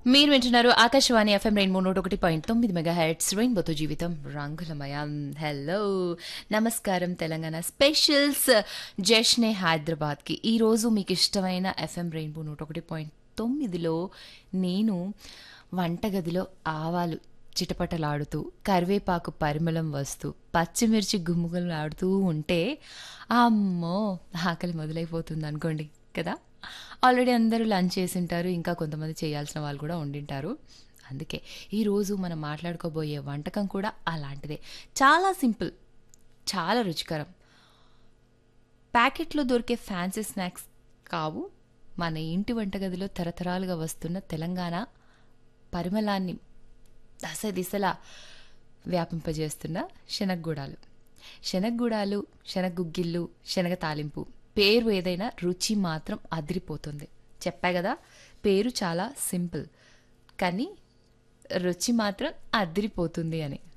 మీరు వింటున్నారు Akashvani FM rainbow నూట ఒకటి పాయింట్ తొమ్మిది మెగా హెడ్స్ రెయిన్బోతో జీవితం రంగులమయం హలో నమస్కారం తెలంగాణ స్పెషల్స్ జష్నే హైదరాబాద్కి ఈరోజు మీకు ఇష్టమైన ఎఫ్ఎం రెయిన్బో నూట ఒకటి పాయింట్ తొమ్మిదిలో నేను వంటగదిలో ఆవాలు చిటపటలాడుతూ కరివేపాకు పరిమళం వస్తూ పచ్చిమిర్చి గుమ్ముగులాడుతూ ఉంటే అమ్మో ఆకలి మొదలైపోతుంది అనుకోండి కదా ఆల్రెడీ అందరూ లంచ్ చేసి ఉంటారు ఇంకా కొంతమంది చేయాల్సిన వాళ్ళు కూడా ఉండింటారు అందుకే ఈరోజు మనం మాట్లాడుకోబోయే వంటకం కూడా అలాంటిదే చాలా సింపుల్ చాలా రుచికరం ప్యాకెట్లో దొరికే ఫ్యాన్సీ స్నాక్స్ కావు మన ఇంటి వంటగదిలో తరతరాలుగా వస్తున్న తెలంగాణ పరిమళాన్ని దశ దిశలా వ్యాపింపజేస్తున్న శనగగూడాలు శనగగూడాలు శనగగుగ్గిళ్ళు శనగ తాలింపు పేరు ఏదైనా రుచి మాత్రం అదిరిపోతుంది చెప్పా కదా పేరు చాలా సింపుల్ కానీ రుచి మాత్రం అదిరిపోతుంది అని